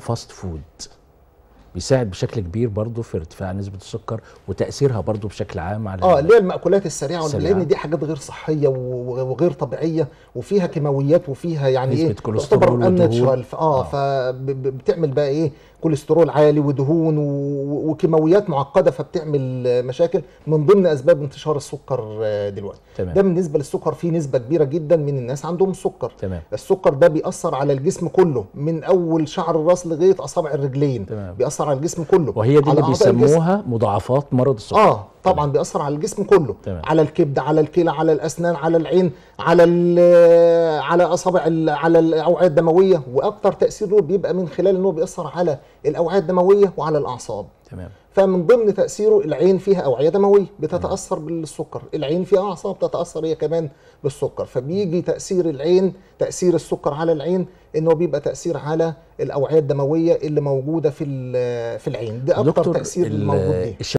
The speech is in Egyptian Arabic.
فاست فود بيساعد بشكل كبير برضه في ارتفاع نسبه السكر وتاثيرها برضه بشكل عام على اه اللي هي المأكولات السريعة السريعة. لأن دي حاجات غير صحية و- وغير طبيعية وفيها كيماويات وفيها يعني نسبة ايه كوليسترول ودهون. unnatural. اه آه. فبتعمل بقى ايه كوليسترول عالي ودهون و- وكيماويات معقدة فبتعمل آه، مشاكل من ضمن أسباب انتشار السكر آه، دلوقتي تمام ده بالنسبة للسكر في نسبة كبيرة جدا من الناس عندهم السكر تمام السكر ده بيأثر على الجسم كله من أول شعر الراس لغاية أصابع الرجلين تمام بيأثر على الجسم كله وهي دي على اللي أعضاء الجسم. بيسموها مضاعفات مرض السكر اه طبعا بيأثر على الجسم كله تمام. على الكبد على الكلى على الاسنان على العين على ال- على اصابع ال- على الاوعيه الدمويه واكتر تاثير له بيبقى من خلال ان هو بيأثر على الاوعيه الدمويه وعلى الاعصاب تمام فمن ضمن تاثيره العين فيها اوعيه دمويه بتتاثر بالسكر العين فيها اعصاب تتاثر هي كمان بالسكر فبيجي تاثير العين تاثير السكر على العين انه بيبقى تاثير على الاوعيه الدمويه اللي موجوده في ال- في العين ده اكتر دكتور تاثير ال- موجود ليه